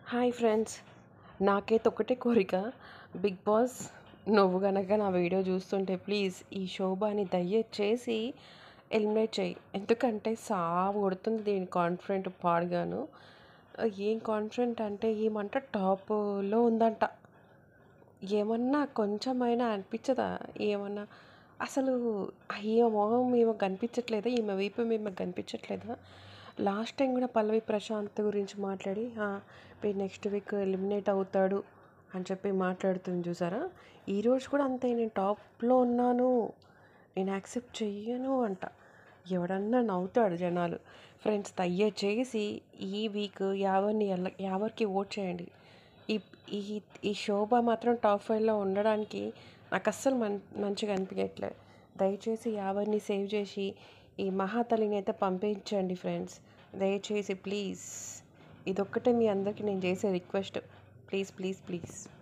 hi friends నాకైతే ఒకటే కోరిక బిగ్ బాస్ నువ్వు గనక నా వీడియో చూస్తుంటే ప్లీజ్ ఈ శోభాని దయచేసి ఎలిమినేట్ చేయి ఎందుకంటే సావు కొడుతుంది దీని కాన్ఫిడెంట్ పాడుగాను ఏం కాన్ఫిడెంట్ అంటే ఏమంట టాప్లో ఉందంట ఏమన్నా కొంచెమైనా అనిపించదా ఏమన్నా అసలు ఈమె మొహం ఈమె కనిపించట్లేదా ఈమె వీపు ఈమె కనిపించట్లేదా లాస్ట్ టైం కూడా పల్లవి ప్రశాంత్ గురించి మాట్లాడి "ఆ, వీడు నెక్స్ట్ వీక్ ఎలిమినేట్ అవుతాడు అని చెప్పి మాట్లాడుతుంది చూసారా ఈరోజు కూడా అంతే నేను టాప్లో ఉన్నాను నేను యాక్సెప్ట్ చెయ్యను అంట ఎవడన్నా నవ్వుతాడు జనాలు ఫ్రెండ్స్ దయచేసి ఈ వీక్ యావర్ని ఎల్ల యావర్కి ఓట్ చేయండి ఈ ఈ ఈ శోభ మాత్రం టాప్ ఫైవ్లో ఉండడానికి నాకు అస్సలు మం మంచిగా అనిపించట్లేదు దయచేసి యావర్ని సేవ్ చేసి ఈ మహాతల్లిని అయితే పంపించండి ఫ్రెండ్స్ దయచేసి ప్లీజ్ ఇదొక్కటే మీ అందరికీ నేను చేసే రిక్వెస్ట్ ప్లీజ్ ప్లీజ్ ప్లీజ్